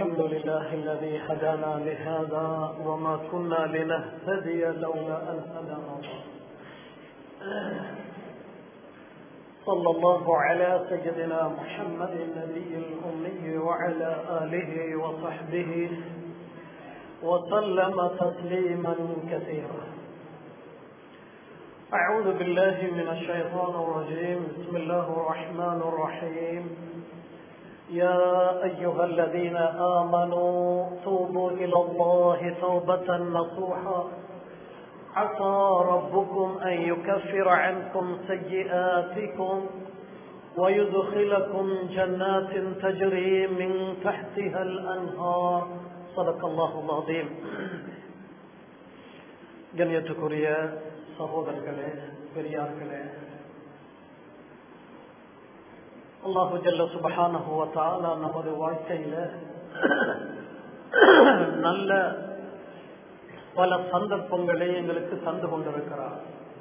الحمد لله الذي هدانا لهذا وما كنا لنهتدي لولا أن هدانا الله صلى الله على سيدنا محمد النبي الأمي وعلى آله وصحبه وسلم تسليما كثيرا أعوذ بالله من الشيطان الرجيم بسم الله الرحمن الرحيم يا أيها الذين آمنوا توبوا إلى الله توبة نصوحا عسى ربكم أن يكفر عنكم سيئاتكم ويدخلكم جنات تجري من تحتها الأنهار صدق الله العظيم கண்ணியத்துக்குரிய சகோதரர்களே பெரியார்களே அல்லாஹு ஜல்ல சுபஹானஹுவத்தால நமது வாழ்க்கையில நல்ல பல சந்தர்ப்பங்களை எங்களுக்கு தந்து கொண்டிருக்கிறார்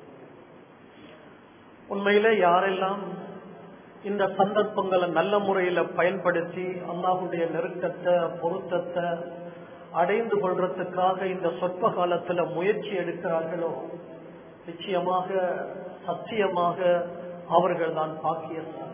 உண்மையில யாரெல்லாம் இந்த சந்தர்ப்பங்களை நல்ல முறையில பயன்படுத்தி அல்லாஹுடைய நெருக்கத்தை பொருத்தத்தை அடைந்து கொள்றதுக்காக இந்த சொற்ப காலத்துல முயற்சி எடுக்கிறார்களோ நிச்சயமாக சத்தியமாக அவர்கள் தான் பாக்கியசாலி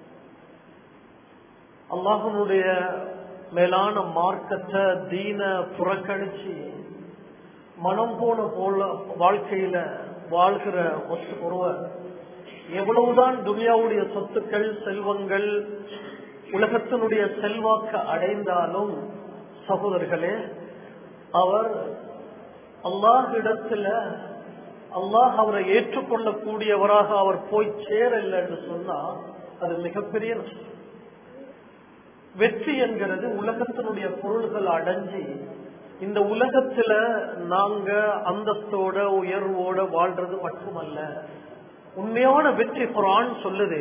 அல்லாஹனுடைய மேலான மார்க்கத்தை தீன புறக்கணிச்சு மனம் போன போல வாழ்க்கையில வாழ்கிற ஒருவர் எவ்வளவுதான் துனியாவுடைய சொத்துக்கள் செல்வங்கள் உலகத்தினுடைய செல்வாக்க அடைந்தாலும் சகோதரர்களே அவர் அல்லாஹிடத்துல அல்லாஹ் அவரை ஏற்றுக்கொள்ளக்கூடியவராக அவர் போய் சேரல என்று சொன்னா அது மிகப்பெரிய நஷ்டம் வெற்றி என்கிறது உலகத்தினுடைய பொருள்கள் அடைஞ்சி இந்த உலகத்துல நாங்க அந்தஸ்தோட உயர்வோட வாழ்றது மட்டுமல்ல உண்மையான வெற்றி குரான் சொல்லுது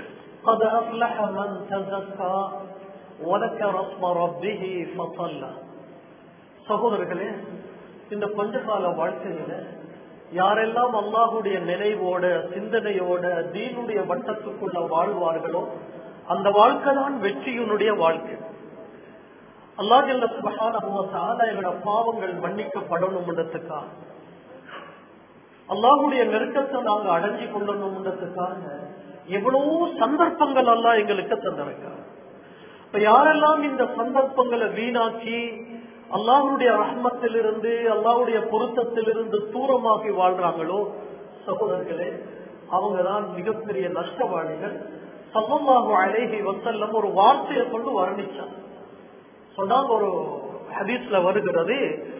சகோதரர்களே இந்த கொஞ்ச கால வாழ்க்கையில யாரெல்லாம் அல்லாஹுடைய நினைவோட சிந்தனையோட தீனுடைய வட்டத்துக்குள்ள வாழ்வார்களோ அந்த வாழ்க்கை தான் வெற்றியினுடைய வாழ்க்கை அல்லா ஜல்ல சுபகான எங்களோட பாவங்கள் மன்னிக்கப்படணும்ன்றதுக்காக அல்லாஹுடைய நெருக்கத்தை நாங்க அடைஞ்சு கொள்ளணும்ன்றதுக்காக எவ்வளவோ சந்தர்ப்பங்கள் எல்லாம் எங்களுக்கு தந்திருக்காங்க இப்ப யாரெல்லாம் இந்த சந்தர்ப்பங்களை வீணாக்கி அல்லாஹுடைய ரஹ்மத்திலிருந்து அல்லாஹுடைய பொருத்தத்திலிருந்து தூரமாகி வாழ்றாங்களோ சகோதரர்களே அவங்கதான் மிகப்பெரிய நஷ்டவாளிகள் சமமாக அழகி வசல்லம் ஒரு வார்த்தையை கொண்டு வர்ணிச்சான் சொன்னாங்க ஒரு ஹதீஸ்ல வருகிறது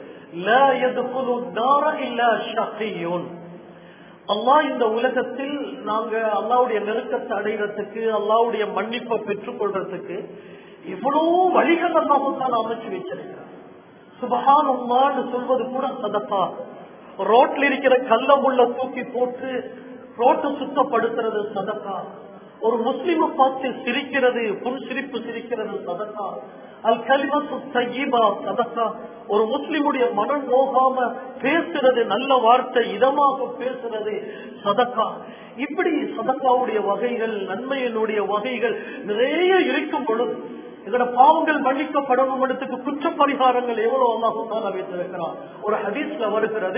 அல்லா இந்த உலகத்தில் நாங்க அல்லாவுடைய நெருக்கத்தை அடைகிறதுக்கு அல்லாவுடைய மன்னிப்பை பெற்றுக் கொள்றதுக்கு இவ்வளவு வழிகள் அல்லாஹால அமைச்சு வச்சிருக்கிறார் சுபகான் உம்மான்னு சொல்வது கூட சதப்பா ரோட்ல இருக்கிற கல்ல முள்ள தூக்கி போட்டு ரோட்டை சுத்தப்படுத்துறது சதக்கா ஒரு முஸ்லிம பார்த்து சிரிக்கிறது புன் சிரிப்பு சிரிக்கிறது சதக்கா அல் கலிமத்து தையீபா சதக்கா ஒரு முஸ்லிமுடைய மனம் நோகாம பேசுறது நல்ல வார்த்தை இதமாக பேசுறது சதக்கா இப்படி சதக்காவுடைய வகைகள் நன்மையினுடைய வகைகள் நிறைய இருக்கும் பொழுது இதோட பாவங்கள் மன்னிக்கப்படணும் இடத்துக்கு குற்ற பரிகாரங்கள் எவ்வளவு அல்லாஹால வைத்திருக்கிறார் ஒரு ஹதீஸ்ல வருகிறது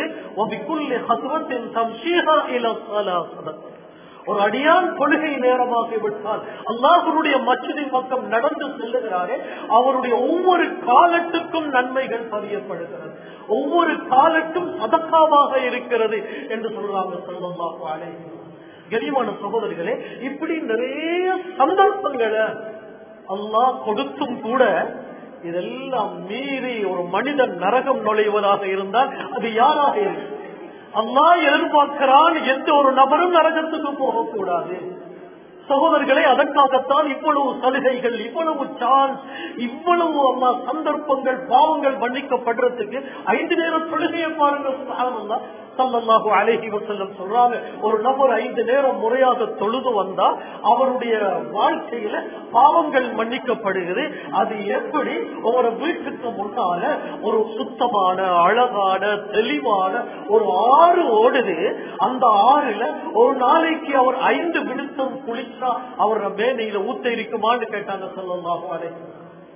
ஒரு அடியான் கொள்கை நேரமாகி விட்டால் அல்லாஹருடைய மச்சதின் பக்கம் நடந்து செல்லுகிறாரே அவருடைய ஒவ்வொரு காலத்துக்கும் நன்மைகள் பதியப்படுகிறது ஒவ்வொரு காலத்தும் சதக்காவாக இருக்கிறது என்று சொல்றாங்க சொல்லமாக கனிமான சகோதரிகளே இப்படி நிறைய சந்தர்ப்பங்களை அல்லாஹ் கொடுத்தும் கூட இதெல்லாம் மீறி ஒரு மனிதன் நரகம் நுழைவதாக இருந்தால் அது யாராக இருக்கு அல்லா எதிர்பார்க்கிறான் எந்த ஒரு நபரும் நரகத்துக்கு போகக்கூடாது சகோதரர்களே அதற்காகத்தான் இவ்வளவு சலுகைகள் இவ்வளவு சான்ஸ் இவ்வளவு அம்மா சந்தர்ப்பங்கள் பாவங்கள் மன்னிக்கப்படுறதுக்கு ஐந்து நேரம் தொழுகையை பாருங்க சல்லல்லாஹு அலைஹி வஸல்லம் சொல்றாங்க ஒரு நபர் ஐந்து நேரம் முறையாக தொழுது வந்தா அவருடைய வாழ்க்கையில பாவங்கள் மன்னிக்கப்படுகிறது அது எப்படி ஒரு வீட்டுக்கு முன்னால ஒரு சுத்தமான அழகான தெளிவான ஒரு ஆறு ஓடுது அந்த ஆறுல ஒரு நாளைக்கு அவர் ஐந்து விடுத்தம் குளிச்சா அவரோட மேனையில ஊத்த இருக்குமான்னு கேட்டாங்க சொல்லலாம்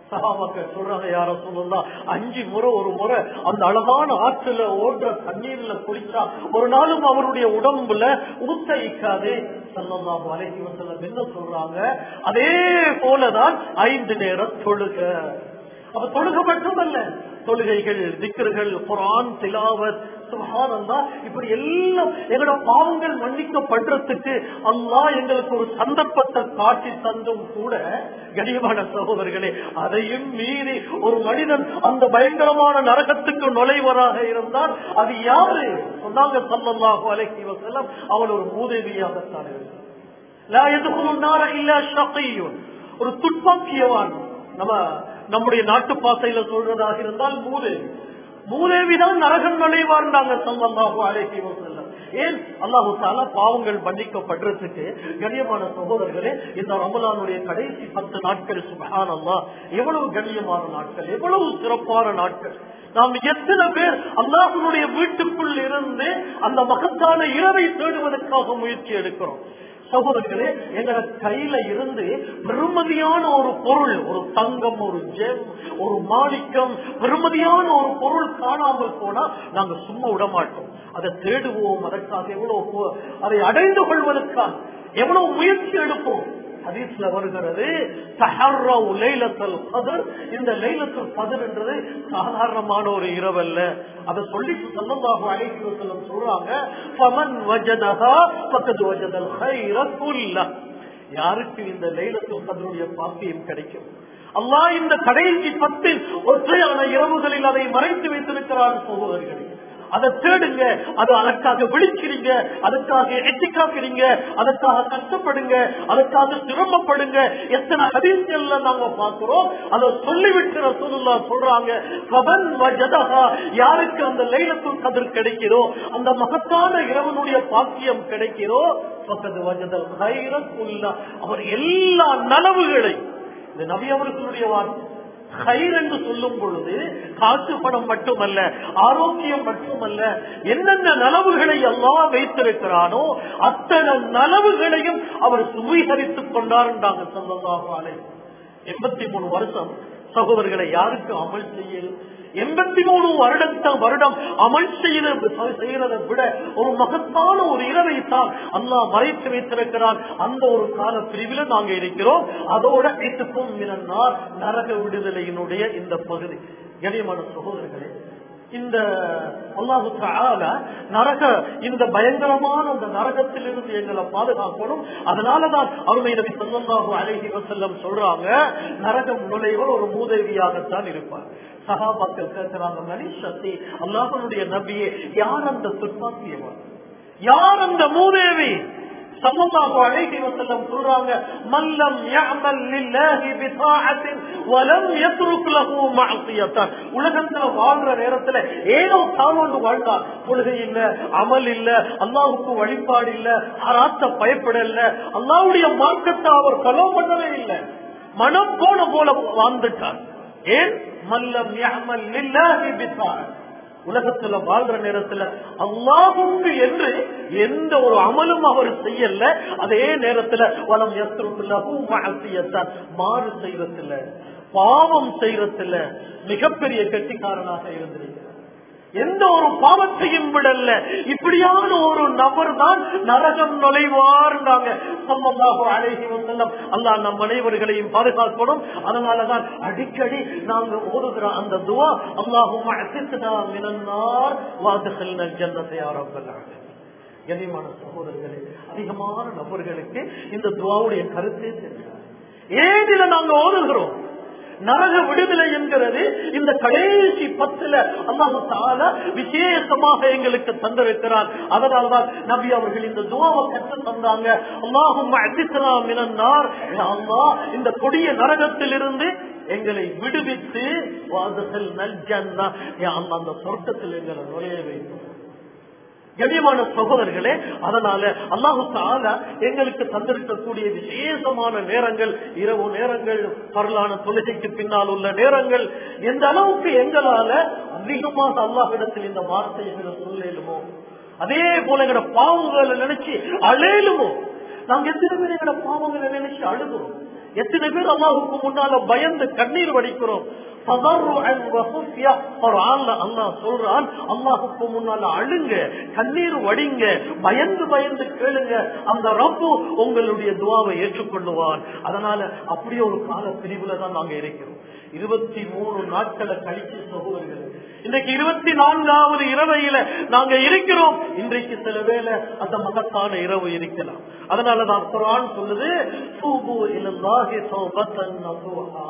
சகாபாக்கள் சொல்றாங்க யார சொல்லலாம் அஞ்சு முறை ஒரு முறை அந்த அழகான ஆற்றுல ஓடுற தண்ணீர்ல குளிச்சா ஒரு நாளும் அவருடைய உடம்புல ஊத்தயிக்காதே சல்லல்லாஹு அலைஹி வஸல்லம் என்ன சொல்றாங்க அதே போலதான் ஐந்து நேரம் தொழுக அப்ப தொழுக மட்டுமல்ல தொழுகைகள் திக்கர்கள் குரான் திலாவத் சுகானந்தா இப்படி எல்லாம் எங்களோட பாவங்கள் மன்னிக்கப்படுறதுக்கு அல்லாஹ் எங்களுக்கு ஒரு சந்தர்ப்பத்தை காட்டி தந்தும் கூட கனியமான சகோதரர்களே அதையும் மீறி ஒரு மனிதன் அந்த பயங்கரமான நரகத்துக்கு நுழைவராக இருந்தால் அது யாரு சொன்னாங்க சல்லல்லாஹு அலைஹி வஸல்லம் அவன் ஒரு மூதேவியாகத்தான் இருந்தான் லா யதுகுலு நார இல்லா ஷகியுன் ஒரு துப்பாக்கியவான் நம்ம நம்முடைய நாட்டு பாசையில சொல்றதாக இருந்தால் மூதேவி மூதேவிதான் நரகம் நுழைவார்ந்தாங்க சல்லல்லாஹு அலைஹி வஸல்லம் ஏன் அல்லாஹு தாலா பாவங்கள் மன்னிக்கப்படுறதுக்கு கண்ணியமான சகோதரர்களே இந்த ரமலானுடைய கடைசி பத்து நாட்கள் சுபஹான் அல்லாஹ் எவ்வளவு கண்ணியமான நாட்கள் எவ்வளவு சிறப்பான நாட்கள் நாம் எத்தனை பேர் அல்லாஹனுடைய வீட்டுக்குள் இருந்து அந்த மகத்தான இரவை தேடுவதற்காக முயற்சி எடுக்கிறோம் சகோதரர்களே எங்களோட கையில இருந்து பெருமதியான ஒரு பொருள் ஒரு தங்கம் ஒரு ஜெம் ஒரு மாணிக்கம் பெருமதியான ஒரு பொருள் காணாமல் போனா நாங்க சும்மா விட மாட்டோம் அதை தேடுவோம் அதற்காக எவ்வளவு போ- அதை அடைந்து கொள்வதற்காக எவ்வளவு முயற்சி எடுப்போம் ஹதீஸ்ல வருகிறது தஹர்ரவு லைலத்துல் கத்ர் இந்த லைலத்துல் கத்ர் என்றது சாதாரணமான ஒரு இரவல்ல அத சொல்லி ஸல்லல்லாஹு அலைஹி வஸல்லம் சொல்றாங்க ஃபமன் வஜதஹா ஃபக்கத் வஜதல் கைர குல்லஹ் யாருக்கு இந்த லைலத்துல் கத்ருடைய பாக்கியம் கிடைக்கும் அல்லாஹ் இந்த கடைசி பத்தில் ஒற்றையான இரவுகளில் அதை மறைத்து வைத்திருக்கிறான் சகோதரர்களே அதை தேடுங்க அது அதற்காக விழிக்கிறீங்க அதுக்காக எட்டிக்காக்கிறீங்க அதற்காக கஷ்டப்படுங்க அதற்காக சிரமப்படுங்க எத்தனை ஹதீஸ்கள்ல நாங்க பார்க்கிறோம் அதை சொல்லிவிட்டு ரசூலுல்லா சொல்றாங்க கபன் வஜதஹா யாருக்கு அந்த லைலத்துல் கதிர் கிடைக்கிறோ அந்த மகத்தான இரவனுடைய பாக்கியம் கிடைக்கிறோ பக்கத்து வஜதல் கைரக்குல்லா அவர் எல்லா நலவுகளை இந்த நபி அவர்களுடைய வார்த்தை கயிர் என்று சொல்லும் பொழுது காசு பணம் மட்டுமல்ல ஆரோக்கியம் மட்டுமல்ல என்னென்ன நலவுகளை எல்லாம் வைத்திருக்கிறானோ அத்தனை நலவுகளையும் அவர் சுவீகரித்துக் கொண்டாருண்டாங்க சொல்லலாம் எண்பத்தி மூணு வருஷம் சகோதரர்களை யாருக்கு அமல் செய்யல் எண்பத்தி மூணு வருடத்த வருடம் அமல் செய்யறது செய்யறதை விட ஒரு மகத்தான ஒரு இரவை தான் அல்லாஹ் மறைத்து வைத்திருக்கிறான் அந்த ஒரு கால பிரிவில நாங்க இருக்கிறோம் அதோட இதுக்கும் மினன்னார் நரக விடுதலையினுடைய இந்த பகுதி கனியமான சகோதரர்களே இந்த அல்லாஹு தஆலா நரக இந்த பயங்கரமான அந்த நரகத்திலிருந்து எங்களை பாதுகாக்கணும் அதனாலதான் அருமை நபி ஸல்லல்லாஹு அலைஹி வஸல்லம் சொல்றாங்க நரகம் நுழைவர் ஒரு மூதேவியாகத்தான் இருப்பார் சஹாபாக்கள் கேட்கிறாங்க மனிஷத்தி அல்லாஹனுடைய நபியே யார் அந்த துப்பாக்கியவர் யார் அந்த மூதேவி சல்லல்லாஹு அலைஹி வஸல்லம் சொல்றாங்க மல்லம் يعمل لله بطاعه ولم يترك له معصيه உலகத்துல வாழ்ற நேரத்துல ஏதோ தானோண்டு வாழ்ந்தார் தொழுகை இல்ல அமல் இல்ல அல்லாஹ்வுக்கு வழிபாடு இல்ல அராத்த பயப்படல அல்லாஹ்வுடைய மார்க்கத்தை அவர் கலோ பண்ணவே இல்லை மனம் போன போல வாழ்ந்துட்டார் ஏன் மல்லம் يعمل لله بطاعه உலகத்துல வாழ்ற நேரத்துல அல்லாஹுக்கு என்று எந்த ஒரு அமலும் அவர் செய்யல அதே நேரத்துல வளம் எத்திரத்துலத்தான் மாறு செய்யறதுல பாவம் செய்யறதுல மிகப்பெரிய கெட்டிக்காரனாக இருந்திருக்கிறார் எந்த ஒரு பாவத்தையும் விடல இப்படியான ஒரு நபர் தான் நரகம் நுழைவார்ந்தாங்க சல்லல்லாஹு அலைஹி வஸல்லம் அல்லாஹ் நம் அனைவர்களையும் பாதுகாக்கணும் அதனாலதான் அடிக்கடி நாங்க ஓதுகிற அந்த துவா அல்லாஹும்ம அசித்னா மினன் நார் வாதுகல்னா ஜன்னத்தை யா ரப்பல் ஆலமீன் கண்ணியமான சகோதரர்களே அதிகமான நபர்களுக்கு இந்த துவாவுடைய கருத்தே தெரியாது ஏன் இதை நாங்க ஓதுகிறோம் நரக விடுதலை என்கிறது இந்த கடைசி பத்துல அல்லாஹு தால விசேஷமாக எங்களுக்கு தந்திருக்கிறார் அதனால்தான் நபி அவர்கள் இந்த துவாவை கற்று தந்தாங்க அல்லாஹும் இந்த கொடிய நரகத்திலிருந்து எங்களை விடுவித்து வாதுகள் நல்ஜன்னா யா அல்லாஹ் அந்த சொர்க்கத்தில் எங்களை நுழைய வேண்டும் கண்ணியமான சகோதரர்களே அதனால அல்லாஹு தாலா எங்களுக்கு தந்திருக்கக்கூடிய விசேஷமான நேரங்கள் இரவு நேரங்கள் பரலான தொழுகைக்கு பின்னால் உள்ள நேரங்கள் எந்த அளவுக்கு எங்களால அதிகமாக அல்லாஹிடத்தில் இந்த வார்த்தைகளை சொல்லிடுமோ அதே போல எங்களோட பாவங்களை நினைச்சு அழையலுமோ நாங்க எத்தனை பேர் எங்களோட பாவங்களை நினைச்சு அழுகிறோம் எத்தனை பேர் அல்லாஹுக்கு முன்னால பயந்து கண்ணீர் வடிக்கிறோம் ததர்ருஅன் வஹுஃபியா. குர்ஆன்ல அல்லாஹ் சொல்றான் அல்லாஹுக்கு முன்னால அழுங்க கண்ணீர் வடிங்க பயந்து பயந்து கேளுங்க அந்த ரப்பு உங்களுடைய துவாவை ஏற்றுக்கொள்ளுவான் அதனால அப்படியே ஒரு கால பிரிவுல தான் நாங்க இருக்கிறோம் இருபத்தி மூணு நாட்களை கழிச்சு சகோதரர்கள் இன்றைக்கு இருபத்தி நான்காவது இரவையில நாங்க இருக்கிறோம் இன்றைக்கு சில வேளை அந்த மகத்தான இரவு இருக்கலாம் அதனால தான் குர்ஆன் சொல்லுது தூபு இலல்லாஹி தௌபத்தன் நசூஹா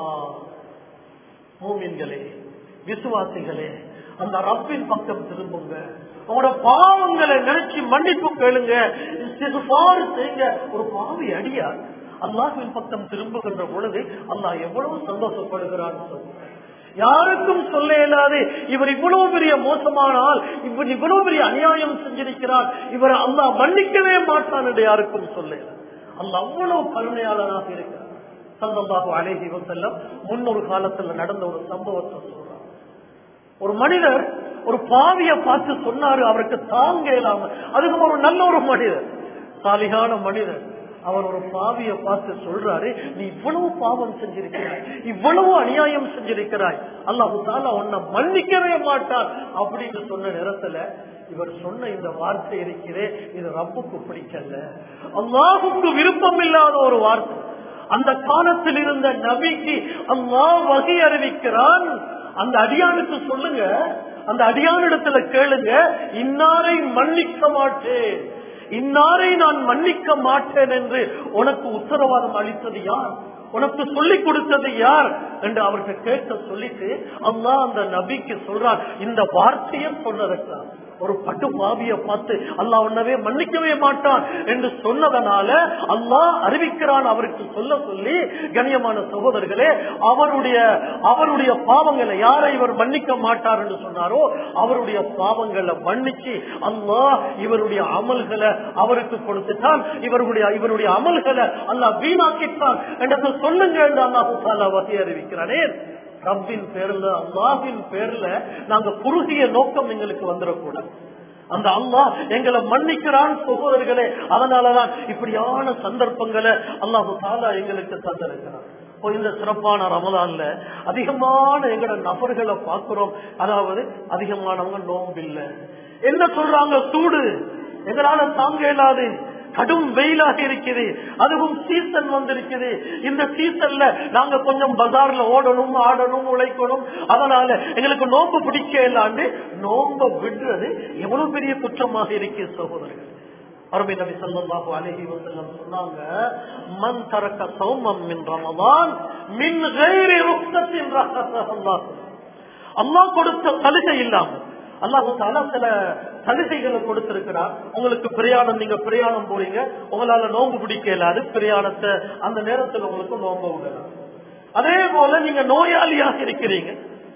மூமின்களே விசுவாசிகளே அந்த ரப்பின் பக்கம் திரும்புங்க உங்களோட பாவங்களை நினைச்சு மன்னிப்பு கேளுங்க இஸ்திக்ஃபார் செய்யுங்க ஒரு பாவி அடியார் அல்லாஹ்வின் பக்கம் திரும்புகின்ற பொழுது அல்லாஹ் எவ்வளவு சந்தோஷப்படுகிறான் சொல்லுங்க யாருக்கும் சொல்ல இயலாது இவர் இவ்வளவு பெரிய மோசமான ஆள் இவர் இவ்வளவு பெரிய அநியாயம் செஞ்சிருக்கிறார் இவர் அல்லாஹ் மன்னிக்கவே மாட்டான் என்று யாருக்கும் சொல்ல இயலாது. அல்லாஹ் அவ்வளவு கருணையாளராக இருக்கிறார் சல்லல்லாஹு அலைஹி வஸல்லம் முன்னொரு காலத்துல நடந்த ஒரு சம்பவத்தை சொல்றார் ஒரு மனிதர் ஒரு பாவிய பார்த்து சொன்னாரு அவருக்கு தாங்க இல்லாம அதுக்கு ஒரு நல்ல ஒரு மனிதர் சாலிகான மனிதர் அவர் ஒரு பாவிய பார்த்து சொல்றாரு நீ இவ்வளவு பாவம் செஞ்சிருக்கிறாய் இவ்வளவு அநியாயம் செஞ்சிருக்கிறாய் அல்லாஹு தாலா உன்னை மன்னிக்கவே மாட்டார் அப்படின்னு சொன்ன நேரத்துல இவர் சொன்ன இந்த வார்த்தை இருக்கிறே இது ரப்புக்கு பிடிக்கல அல்லாஹுக்கு விருப்பம் இல்லாத ஒரு வார்த்தை அந்த காலத்தில் இருந்த நபிக்கு அல்லாஹ் வகை அறிவிக்கிறான் அந்த அடியானுக்கு சொல்லுங்க அந்த அடியானிடத்துல கேளுங்க இன்னாரை மன்னிக்க மாட்டேன் இன்னாரை நான் மன்னிக்க மாட்டேன் என்று உனக்கு உத்தரவாதம் அளித்தது யார் உனக்கு சொல்லிக் கொடுத்தது யார் என்று அவருக்கு கேட்க சொல்லிட்டு அல்லாஹ் அந்த நபிக்கு சொல்றான் இந்த வார்த்தையை சொன்னதற்காக ஒரு பட்டு பாவிய பார்த்து அல்லாஹ் உன்னவே மன்னிக்கவே மாட்டான் என்று சொன்னதனால அல்லாஹ் அறிவிக்கிறான் அவருக்கு சொல்ல சொல்லி கண்ணியமான சகோதரர்களே அவருடைய அவருடைய பாவங்களை யாரை இவர் மன்னிக்க மாட்டார் என்று சொன்னாரோ அவருடைய பாவங்களை மன்னிச்சு அல்லாஹ் இவருடைய அமல்களை அவருக்கு கொடுத்துட்டான் இவருடைய இவருடைய அமல்களை அல்லாஹ் வீணாக்கிட்டான் என்று சொல்லுங்க என்று அல்லாஹு தாலா வகை அறிவிக்கிறானே ரப்பின் பேர்ல அல்லாஹின் பேர்ல நாங்க குறுகிய நோக்கம் எங்களுக்கு வந்துடக்கூடாது அந்த அல்லாஹ் எங்களை மன்னிக்கிறான் சகோதரர்களே அதனாலதான் இப்படியான சந்தர்ப்பங்களை அல்லாஹு தாலா எங்களுக்கு தந்திருக்கிறான் இப்போ இந்த சிறப்பான ரமதான்ல அதிகமான எங்களோட நபர்களை பார்க்கிறோம் அதாவது அதிகமானவங்க நோம்பில்லை என்ன சொல்றாங்க சூடு எங்களால தாங்க இயலாது கடும் வெயிலாக இருக்குது அதுவும் சீசன் வந்திருக்குது இந்த சீசன்ல நாங்க கொஞ்சம் பஜார்ல ஓடணும் ஆடணும் உழைக்கணும் அதனால எங்களுக்கு நோம்பு பிடிக்க இல்லாண்டு நோம்ப விடுறது எவ்வளவு பெரிய குற்றமாக இருக்கு சகோதரர்கள் அருமை நபி ஸல்லல்லாஹு அலைஹி வஸல்லம் சொன்னாங்க மன் தரக்க சௌமம் மின் ரமதான் மின் கைரி ருக்ஸத்தின் ரஹஸஹு அல்லாஹ் அல்லாஹ் கொடுத்த சலுகை இல்லாம அல்லாஹு தாலா சில சலுகைகளை கொடுத்திருக்கிறார் உங்களுக்கு பிரயாணம் நீங்க பிரயாணம் போறீங்க உங்களால நோன்பு பிடிக்க இயலாது பிரயாணத்தை அந்த நேரத்தில் உங்களுக்கு நோன்பு விடலாம் அதே போல நீங்க நோயாளியாக இருக்கிறீங்க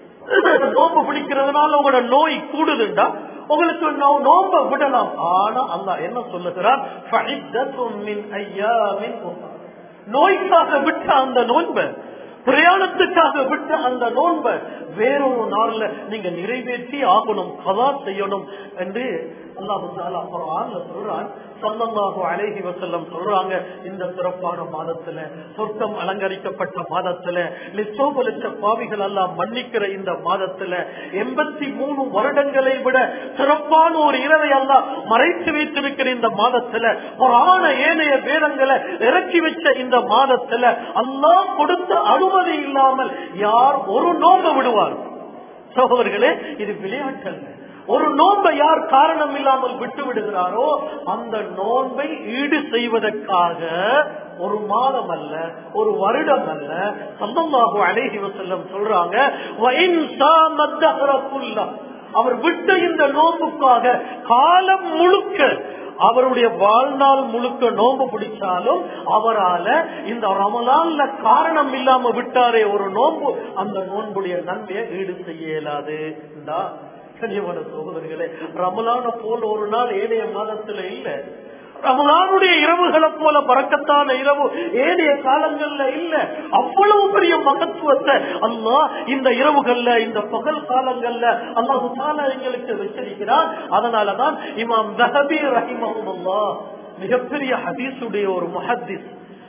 நோன்பு பிடிக்கிறதுனால உங்களோட நோய் கூடுதுண்டா உங்களுக்கு நோ- நோன்பை விடலாம் ஆனா அல்லாஹ் என்ன சொல்லுகிறார் ஃபஇத்தத்தும் மின் ஐயாமின் உஹ்ரா. நோய்க்காக விட்ட அந்த நோன்பை பிரயாணத்துக்காக விட்ட அந்த நோன்பை வேறொரு நாள்ல நீங்க நிறைவேற்றி ஆகணும் கதா செய்யணும் என்று அல்லாஹு தாலா குர்ஆன்ல சொல்றான் ஸல்லல்லாஹு அலைஹி வஸல்லம் சொல்றாங்க இந்த சிறப்பான மாதத்துல சொர்க்கம் அலங்கரிக்கப்பட்ட மாதத்துல நிச்சோப லட்ச பாவிகள் எல்லாம் மன்னிக்கிற இந்த மாதத்துல எண்பத்தி மூணு வருடங்களை விட சிறப்பான ஒரு இரவை எல்லாம் மறைத்து வைத்திருக்கிற இந்த மாதத்துல புராண ஏனைய வேதங்களை இறக்கி வச்ச இந்த மாதத்துல அல்லாஹ் கொடுத்த அனுமதி இல்லாமல் யார் ஒரு நோம்ப விடுவார் சகோதரர்களே இது விளையாட்டல்ல ஒரு நோன்பை யார் காரணம் இல்லாமல் விட்டு விடுகிறாரோ அந்த நோன்பை ஈடு செய்வதற்காக ஒரு மாதம் அல்ல ஒரு வருடம் அல்ல சந்தமாக அழகி வசல்லம் சொல்றாங்க "வஇன் சாம தஹ்ர குல்லா." அவர் விட்ட இந்த நோன்புக்காக காலம் முழுக்க அவருடைய வாழ்நாள் முழுக்க நோன்பு பிடிச்சாலும் அவரால இந்த ரமலான்ல காரணம் இல்லாம விட்டாரே ஒரு நோன்பு அந்த நோன்புடைய நன்மையை ஈடு செய்ய இயலாது இந்தா, கனியமான சகோதரர்களே ரமலான போல ஒரு நாள் ஏனைய மாதத்துல இல்ல ரமலானுடைய இரவுகளை போல பறக்கத்தான இரவு ஏனைய காலங்கள்ல இல்ல அவ்வளவு பெரிய மகத்துவத்தை அல்லாஹ் இந்த இரவுகள்ல இந்த பகல் காலங்கள்ல அல்லாஹு தாலா எங்களுக்கு வச்சிருக்கிறார் அதனாலதான் இமாம் தஹபி ரஹிமஹுல்லா மிகப்பெரிய ஹதீஸுடைய ஒரு முஹத்திஸ்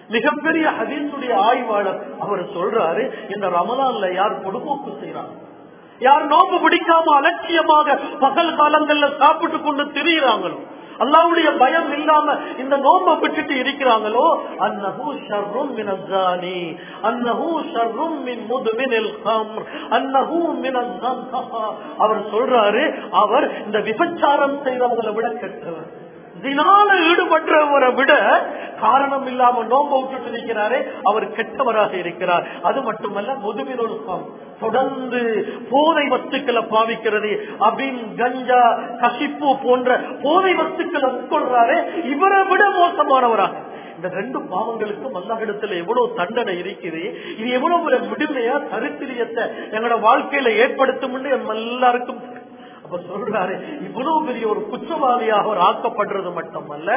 மிகப்பெரிய ஹதீஸுடைய ஆய்வாளர் அவர் சொல்றாரு இந்த ரமலான்ல யார் பொடுபோக்கு செய்யறாங்க யார் நோம்பு பிடிக்காம அலட்சியமாக பகல் காலங்கள்ல சாப்பிட்டு கொண்டு திரியிறாங்களோ அல்லாவுடைய பயம் இல்லாம இந்த நோம்ப விட்டுட்டு இருக்கிறாங்களோ அன்னஹு ஷர்ரும் மின் அஸ்ஸானி அன்னஹு ஷர்ரும் மின் முதுமினில் ஹம்ர் அன்னஹு மின் அஸ்ஸன்ஹா அவர் சொல்றாரு அவர் இந்த விபச்சாரம் செய்றவங்களை விட கெட்டவர் தினால ஈடுபட்டவரை விட காரணம் இல்லாம நோம்ப விட்டுட்டு இருக்கிறாரே அவர் கெட்டவராக இருக்கிறார் அது மட்டுமல்ல முதுமினுல் ஹம் தொடர்ந்து போதை வஸ்துக்களை பாவிக்கிறது அபின் கஞ்சா கசிப்பு போன்ற போதை வஸ்துக்களை உட்கொள்றாரு இவரை விட மோசமானவராக இந்த ரெண்டு பாவங்களுக்கும் அல்லாஹிடத்துல எவ்வளவு தண்டனை இருக்குது இது எவ்வளவு ஒரு விடுமையா தரித்திரியத்தை எங்களோட வாழ்க்கையில ஏற்படுத்தும் நம்ம எல்லாருக்கும் அப்ப சொல்றாரு இவ்வளவு பெரிய ஒரு குற்றவாளியாக அவர் ஆக்கப்படுறது மட்டுமல்ல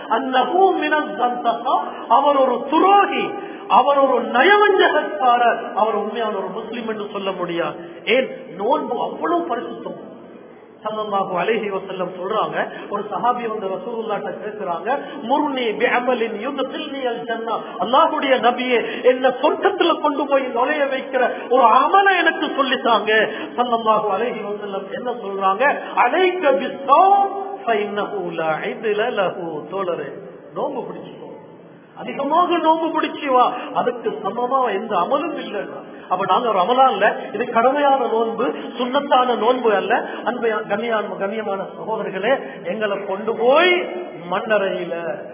அந்த அவர் ஒரு துரோகி அவர் ஒரு நயவஞ்சகக்காரர் அவர் உண்மையான ஒரு முஸ்லிம் என்று சொல்ல முடியாது ஏன் நோன்பு அவ்வளவு பரிசுத்தம் சல்லல்லாஹு அலைஹி வஸல்லம் சொல்றாங்க ஒரு சஹாபி வந்து ரசூலுல்லாஹ்ட்ட கேக்குறாங்க முர்னி பிஅமலின் யுத்கில்னி அல் ஜன்னா அல்லாஹ்வுடைய நபியே என்ன சொர்க்கத்துல கொண்டு போய் நுழைய வைக்கிற ஒரு அமலை எனக்கு சொல்லித்தாங்க சல்லல்லாஹு அலைஹி வஸல்லம் என்ன சொல்றாங்க அலைக பிஸ்ஸாம் ஃபைன்னஹு லா இத்ல லஹு தோழரே நோம்பு பிடிச்சுக்கோ அதிகமாக நோம்பு பிடிச்சி வா அதுக்கு சமமா எந்த அமலும் இல்லைன்னா அப்ப நாங்க ரமலான்ல இது கடமையான நோன்பு சுண்ணத்தான நோன்பு அல்ல அன்பு கண்ணியான கண்ணியமான சகோதரர்களே எங்களை கொண்டு போய் மண்ணறையில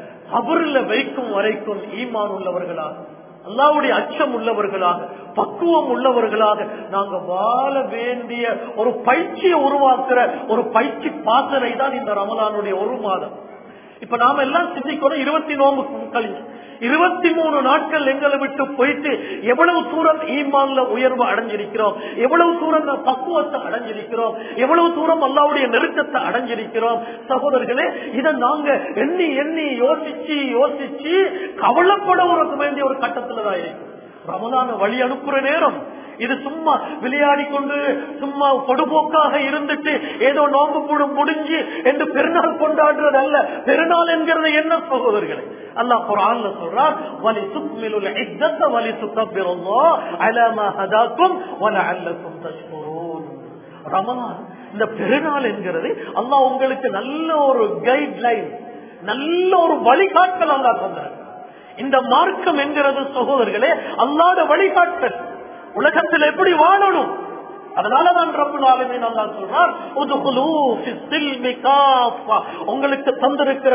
கபரில் வைக்கும் வரைக்கும் ஈமான் உள்ளவர்களாக அல்லாவுடைய அச்சம் உள்ளவர்களாக பக்குவம் உள்ளவர்களாக நாங்க வாழ வேண்டிய ஒரு பயிற்சியை உருவாக்குற ஒரு பயிற்சி பாசனை தான் இந்த ரமலானுடைய ஒரு மாதம் இப்ப நாம எல்லாம் சிந்திக்கணும் இருபத்தி நோம்பு கழிஞ்சு இருபத்தி மூணு நாட்கள் எங்களை விட்டு போயிட்டு எவ்வளவு தூரம் ஈமான்ல உயர்வு அடைஞ்சிருக்கிறோம் எவ்வளவு தூரம் பக்குவத்தை அடைஞ்சிருக்கிறோம் எவ்வளவு தூரம் அல்லாவுடைய நெருக்கத்தை அடைஞ்சிருக்கிறோம் சகோதரர்களே இதை நாங்க எண்ணி எண்ணி யோசிச்சு யோசிச்சு கவலைப்பட ஒரு வேண்டிய ஒரு கட்டத்துல தான் இருக்கு ரமதான வழி அனுப்புற நேரம் இது சும்மா விளையாடி கொண்டு சும்மா பொடுபோக்காக இருந்துட்டு ஏதோ நோம்பு புடும் முடிஞ்சு என்று பெருநாள் கொண்டாடுறது அல்ல பெருநாள் என்கிறது என்ன சகோதரர்களே அல்லாஹ் குரான்ல சொல்றார் வலி துக்மிலுல் இத்தத்த வலி துக்கபிருல்லாஹ் அலா மா ஹதாக்கும் வலஅல்லக்கும் தஷ்குரூன் ரமலான் இந்த பெருநாள் என்கிறது அல்லாஹ் உங்களுக்கு நல்ல ஒரு கைட்லைன் நல்ல ஒரு வழிகாட்டல் அல்லாஹ் தந்தார் இந்த மார்க்கம் என்கிறது சகோதரர்களே அல்லாத வழிகாட்டல் உலகத்தில் எப்படி வாழணும் அதனாலதான் ரப்புல் ஆலமீன் அல்லாஹ் சொல்றார் உதுகுலு ஃபிஸ்ஸில்மி காஃபா உங்களுக்கு தந்திருக்கிற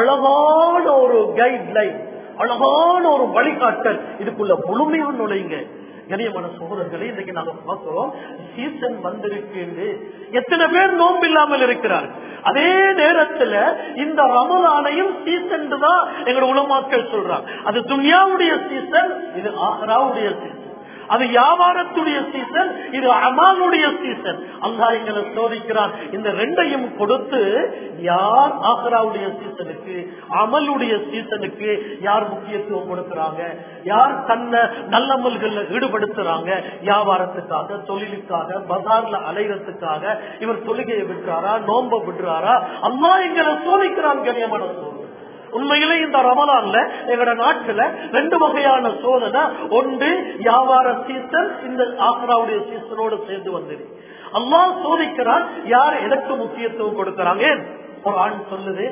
அழகான ஒரு கைட்லைன் அழகான ஒரு வழிகாட்டல் இதுக்குள்ள முழுமையா நுழைங்க கனியமான சகோதரர்களை இன்னைக்கு நாங்க பார்க்கிறோம் சீசன் வந்திருக்கு எத்தனை பேர் நோன்பு இல்லாமல் இருக்கிறார் அதே நேரத்துல இந்த ரமலானையும் சீசன் தான் எங்களோட உலமாக்கள் சொல்றாங்க அது துன்யாவுடைய சீசன் இது ஆஹராவுடைய சீசன் அது வியாபாரத்துடைய சீசன் இது அமானுடைய சீசன் அல்லா எங்களை சோதிக்கிறான் இந்த ரெண்டையும் கொடுத்து யார் ஆஹராவுடைய சீசனுக்கு அமலுடைய சீசனுக்கு யார் முக்கியத்துவம் கொடுக்கிறாங்க யார் தன்னை நல்லமல்கள்ல ஈடுபடுத்துறாங்க வியாபாரத்துக்காக தொழிலுக்காக பஜார்ல அலைகிறதுக்காக இவர் தொழுகையை விடுறாரா நோம்ப விடுறாரா அம்மா எங்களை சோதிக்கிறான் கனியமான சோதனை உண்மையிலே இந்த ரமலான்ல எங்களோட நாட்டுல ரெண்டு வகையான சோதனை ஒன்று வியாபார சீசன் இந்த ஆக்ராவுடைய சீசனோடு சேர்ந்து வந்தது அல்லாஹ் சோதிக்கிறான் யார் எதற்கு முக்கியத்துவம் கொடுக்கிறாங்க ஒரு ஆண் சொல்லுது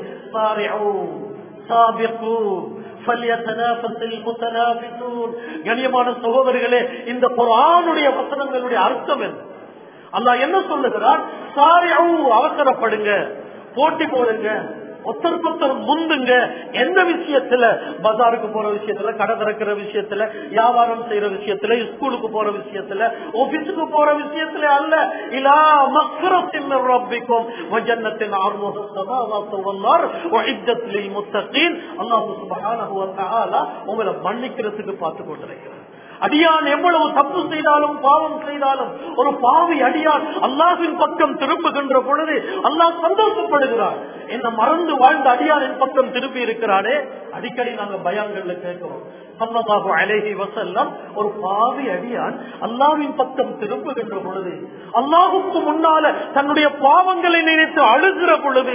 கண்ணியமான சகோதரிகளே இந்த குரானுடைய வசனங்களுடைய அர்த்தம் என்ன அல்லாஹ் என்ன சொல்லுகிறார் சாரி அவசரப்படுங்க போட்டி போடுங்க ஒருத்தருக்கு ஒருத்தர் முந்துங்க எந்த விஷயத்துல பஜாருக்கு போற விஷயத்துல கடை திறக்கிற விஷயத்துல வியாபாரம் செய்யற விஷயத்துல ஸ்கூலுக்கு போற விஷயத்துல ஆபீஸுக்கு போற விஷயத்துல அல்ல இலா மக்ரத்தின் ரப்பிக்கும் வஜன்னத்தின் ஆர்மோக சமாவாத்து வல்லார் வஇத்தத்தில் முத்தகீன் அல்லாஹ் சுப்ஹானஹு வ தஆலா உங்களை மன்னிக்கிறதுக்கு பார்த்து கொண்டிருக்கிறார் அடியான் எவ்வளவு தப்பு செய்தாலும் பாவம் செய்தாலும் ஒரு பாவி அடியான் அல்லாஹின் பக்கம் திரும்புகின்ற பொழுது அல்லாஹ் சந்தோஷப்படுகிறார் என்ன மறந்து வாழ்ந்த அடியானின் பக்கம் திரும்பி இருக்கிறானே அடிக்கடி நாங்க பயான்கள்ல கேட்கிறோம் சல்லல்லாஹு அலைஹி வஸல்லம் ஒரு பாவி அடியான் அல்லாஹ்வின் பக்கம் திரும்புகின்ற பொழுது அல்லாஹுக்கு முன்னால தன்னுடைய பாவங்களை நினைத்து அழுகிற பொழுது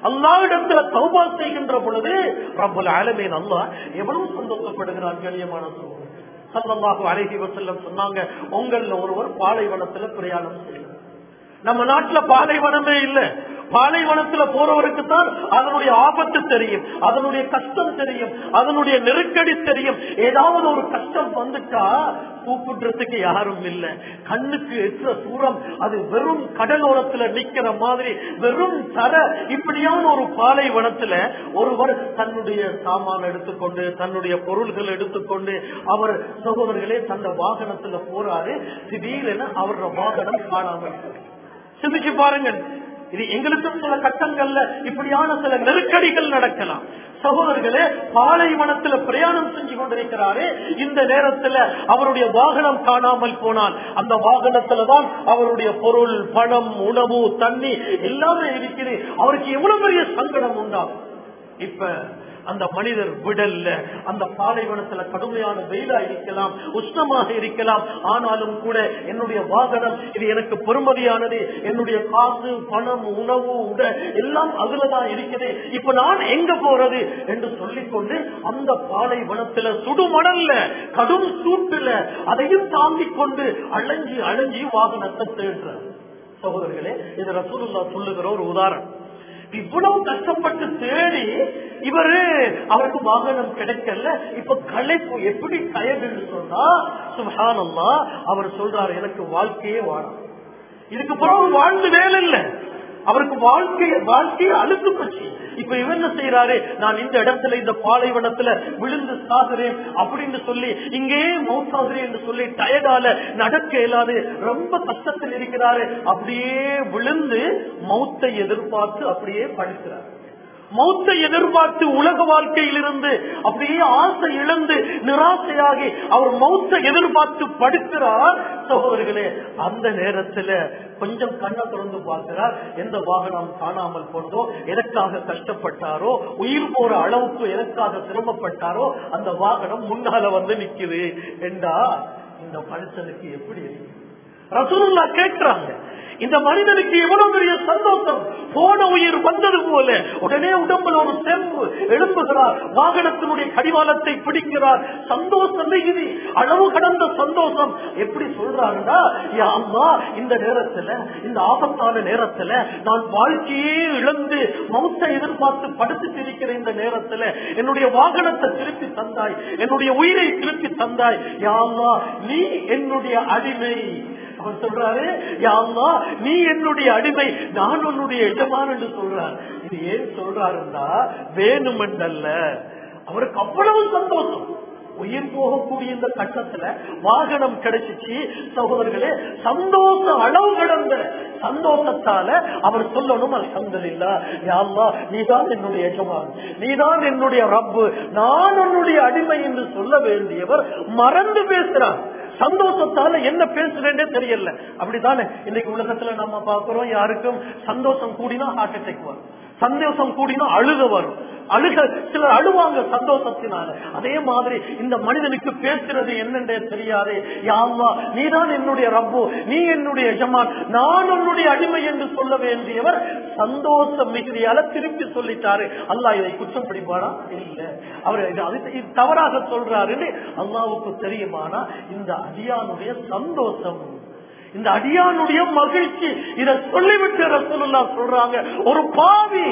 அல்லாவிடத்துல தௌபா செய்கின்ற பொழுது ரப்பல் ஆலமீன் அல்லாஹ் எவ்வளவு சந்தோஷப்படுகிறான் கண்ணியமான சகோதரர் சல்லல்லாஹு அலைஹி வஸல்லம் சொன்னாங்க உங்கள ஒருவர் பாலைவனத்துல பிரயாணம் செய்யணும் நம்ம நாட்டுல பாலைவனமே இல்ல பாலைவனத்துல போறவருக்கு தான் அதனுடைய ஆபத்து தெரியும் அதனுடைய கஷ்டம் தெரியும் அதனுடைய நெருக்கடி தெரியும் ஏதாவது ஒரு கஷ்டம் வந்துட்டா கூப்பிடுறதுக்கு யாரும் இல்ல கண்ணுக்கு எற்ற தூரம் அது வெறும் கடலோரத்துல நிக்கிற மாதிரி வெறும் தர இப்படியான ஒரு பாலைவனத்துல ஒருவர் தன்னுடைய சாமான எடுத்துக்கொண்டு தன்னுடைய பொருள்கள் எடுத்துக்கொண்டு அவர் சகோதரர்களே தந்த வாகனத்துல போறாரு திடீரென அவரோட வாகனம் காணாமல் போயிடுச்சு. சிந்திச்சு பாருங்கள் இது எங்களுக்கும் சில கட்டங்கள்ல இப்படியான சில நெருக்கடிகள் நடக்கலாம் சகோதரர்களே பாலைவனத்துல பிரயாணம் செஞ்சு கொண்டிருக்கிறாரு இந்த நேரத்துல அவருடைய வாகனம் காணாமல் போனால் அந்த வாகனத்துல தான் அவருடைய பொருள் பணம் உணவு தண்ணி எல்லாமே இருக்குது அவருக்கு எவ்வளவு பெரிய சங்கடம் உண்டாகும் இப்ப அந்த மனிதர் விடல்ல அந்த பாலைவனத்துல கடுமையான வெயிலா இருக்கலாம் உஷ்ணமாக இருக்கலாம் ஆனாலும் கூட என்னுடைய வாகனம் இது எனக்கு பெருமதியானது என்னுடைய காசு பணம் உணவு உட எல்லாம் அதுலதான் இருக்குது இப்ப நான் எங்க போறது என்று சொல்லிக்கொண்டு அந்த பாலைவனத்துல சுடுமணல்ல கடும் சூட்டுல அதையும் தாங்கிக் கொண்டு அலைஞ்சி அலைஞ்சி வாகனத்தை தேடுறார் சகோதரர்களே இது ரசூலுல்லா சொல்லுகிற ஒரு உதாரணம் இவ்வளவு கஷ்டப்பட்டு தேடி இவரு அவருக்கு வாகனம் கிடைக்கல இப்ப களைப்பு எப்படி டயர்டுன்னு சொன்னா சுஹானல்லா அவர் சொல்றாரு எனக்கு வாழ்க்கையே வாழும் இதுக்கு பிறகு வாழ்ந்து வேலை இல்ல அவருக்கு வாழ்க்கை வாழ்க்கையை அழுத்து போச்சு இப்ப இவன் என்ன செய்யறாரு நான் இந்த இடத்துல இந்த பாலைவனத்துல விழுந்து சாகுறேன் அப்படின்னு சொல்லி இங்கே மௌசாகுறேன் என்று சொல்லி டயர்டால நடக்க இயலாது ரொம்ப கஷ்டத்தில் இருக்கிறாரு அப்படியே விழுந்து மௌத்தை எதிர்பார்த்து அப்படியே படுக்கிறார் மௌத்தை எதிர்பார்த்து உலக வாழ்க்கையிலிருந்து அப்படியே ஆசை இழந்து நிராசையாகி அவர் மௌத்தை எதிர்பார்த்து படுக்கிறார் சகோதரர்களே அந்த நேரத்துல கொஞ்சம் கண்ணை திறந்து பார்க்கிறார் எந்த வாகனம் காணாமல் போனதோ எதற்காக கஷ்டப்பட்டாரோ உயிர் போற அளவுக்கு எதற்காக சிரமப்பட்டாரோ அந்த வாகனம் முன்னால வந்து நிக்குது என்றா இந்த மனுஷனுக்கு எப்படி இருக்கு ரசூலுல்லா கேட்கிறாங்க இந்த மனிதனுக்கு எவ்வளவு பெரிய சந்தோஷம் போன உயிர் வந்தது போல உடனே உடம்புல ஒரு செம்பு எழுப்புகிறார் வாகனத்தினுடைய கடிவாளத்தை பிடிக்கிறார் சந்தோஷம் மிகுதி அளவு கடந்த சந்தோஷம் எப்படி சொல்றாருன்னா யா அல்லாஹ், இந்த நேரத்துல இந்த ஆபத்தான நேரத்துல நான் வாழ்க்கையே இழந்து மௌத்தை எதிர்பார்த்து படுத்துட்டு இருக்கிற இந்த நேரத்துல என்னுடைய வாகனத்தை திருப்பி தந்தாய் என்னுடைய உயிரை திருப்பி தந்தாய் யா அல்லாஹ், நீ என்னுடைய அடிமை அவர் சொல்றாரு யா அல்லாஹ், நீ என்னுடைய அடிமை நான் உன்னுடைய எஜமான் என்று சொல்றார் இது ஏன் சொல்றாருன்னா வேணுமென்றல்ல அவருக்கு அவ்வளவு சந்தோஷம் உயிர் போகக்கூடிய இந்த கட்டத்துல வாகனம் கிடைச்சிச்சு சகோதரர்களே சந்தோஷ அளவு கடந்த சந்தோஷத்தால அவர் சொல்லணும் அல்ஹம்துலில்லா யா அல்லாஹ் நீதான் என்னுடைய எஜமான் நீதான் என்னுடைய ரப்பு நான் உன்னுடைய அடிமை என்று சொல்ல வேண்டியவர் மறந்து பேசுறார் சந்தோஷத்தால என்ன பேசுறேன்னே தெரியல அப்படித்தானே இன்னைக்கு உலகத்துல நம்ம பாக்குறோம் யாருக்கும் சந்தோஷம் கூடினா ஹார்ட் அட்டாக் வரும் சந்தோஷம் கூடினா அழுக வரும் அழுக சிலர் அழுவாங்க சந்தோஷத்தினால அதே மாதிரி இந்த மனிதனுக்கு பேசுறது என்னன்றே தெரியாது யாவா நீதான் என்னுடைய ரப்பு நீ என்னுடைய எஜமான் நான் உன்னுடைய அடிமை என்று சொல்ல வேண்டியவர் சந்தோஷம் மிகுதியால திருப்பி சொல்லிட்டாரு அல்லாஹ் இதை குற்றம் பிடிப்பானா இல்ல அவர் இது அது- இது தவறாக சொல்றாருன்னு அல்லாவுக்கு தெரியுமானா இந்த அடியானுடைய சந்தோஷம் இந்த அடியானுடைய மகிழ்ச்சி இத சொல்லிவிட்டு ரசூலுல்லா சொல்றாங்க ஒரு பாவி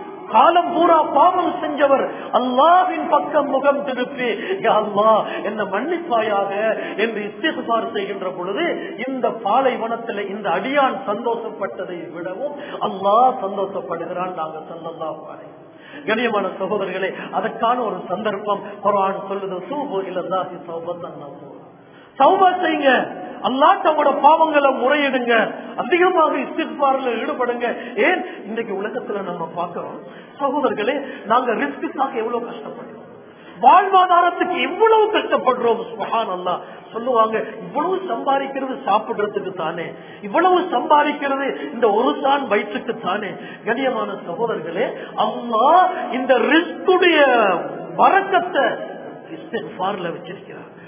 காலம் பூரா பாவம் செஞ்சவர் அல்லாவின் பக்கம் முகம் திருப்பி யா அல்லாஹ் என்ன மன்னிப்பாயாக என்று இஸ்திகுபார் செய்கின்ற பொழுது இந்த பாலைவனத்தில் இந்த அடியான் சந்தோஷப்பட்டதை விடவும் அல்லாஹ் சந்தோஷப்படுகிறான் நாங்க சந்தல்லாஹு அலைஹி கண்ணியமான சகோதரர்களே அதற்கான ஒரு சந்தர்ப்பம் குர்ஆன் சொல்லுது சூபு இல்லல்லாஹி தௌபத்தன் நசூரா சௌபா செய்யுங்க அல்லாட்ட உங்களோட பாவங்களை முறையிடுங்க அதிகமாக இஸ்திஃபார்ல ஈடுபடுங்க ஏன் இன்னைக்கு உலகத்துல நம்ம பார்க்கிறோம் சகோதரர்களே நாங்க ரிஸ்க்குக்காக எவ்வளவு கஷ்டப்படுறோம் வாழ்வாதாரத்துக்கு எவ்வளவு கஷ்டப்படுறோம் சுஹான் அல்லா சொல்லுவாங்க இவ்வளவு சம்பாதிக்கிறது சாப்பிடுறதுக்கு தானே இவ்வளவு சம்பாதிக்கிறது இந்த ஒரு தான் வயிற்றுக்கு தானே கண்ணியமான சகோதரர்களே அம்மா இந்த ரிஸ்குடைய வரக்கத்தை இஸ்திஃபார்ல வச்சிருக்கிறார்